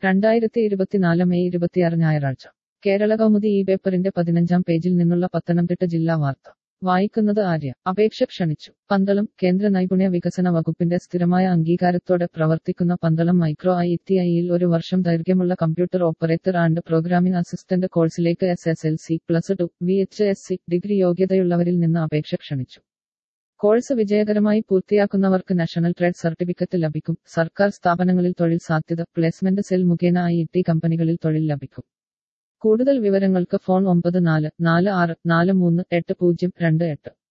രണ്ടായിരത്തി ഇരുപത്തിനാല് മെയ് ഇരുപത്തിയാറ് ഞായറാഴ്ച കേരള കൗമുദി ഈ പേപ്പറിന്റെ പതിനഞ്ചാം പേജിൽ നിന്നുള്ള പത്തനംതിട്ട ജില്ലാ വാർത്ത വായിക്കുന്നത് ആര്യ അപേക്ഷ ക്ഷണിച്ചു പന്തളം കേന്ദ്ര നൈപുണ്യ വികസന വകുപ്പിന്റെ സ്ഥിരമായ അംഗീകാരത്തോടെ പ്രവർത്തിക്കുന്ന പന്തളം മൈക്രോ ഐ ടി ഐയിൽ ഒരു വർഷം ദൈർഘ്യമുള്ള computer operator and programming assistant കോഴ്സിലേക്ക് S S L C plus two V H S C degree യോഗ്യതയുള്ളവരിൽ നിന്ന് അപേക്ഷ ക്ഷണിച്ചു കോഴ്സ് വിജയകരമായി പൂർത്തിയാക്കുന്നവർക്ക് നാഷണൽ ട്രേഡ് സർട്ടിഫിക്കറ്റ് ലഭിക്കും സർക്കാർ സ്ഥാപനങ്ങളിൽ തൊഴിൽ സാധ്യത പ്ലേസ്മെന്റ് സെൽ മുഖേന ഐ ടി കമ്പനികളിൽ തൊഴിൽ ലഭിക്കും കൂടുതൽ വിവരങ്ങൾക്ക് ഫോൺ ഒമ്പത് നാല് നാല് ആറ് നാല് മൂന്ന് എട്ട് പൂജ്യം രണ്ട് എട്ട്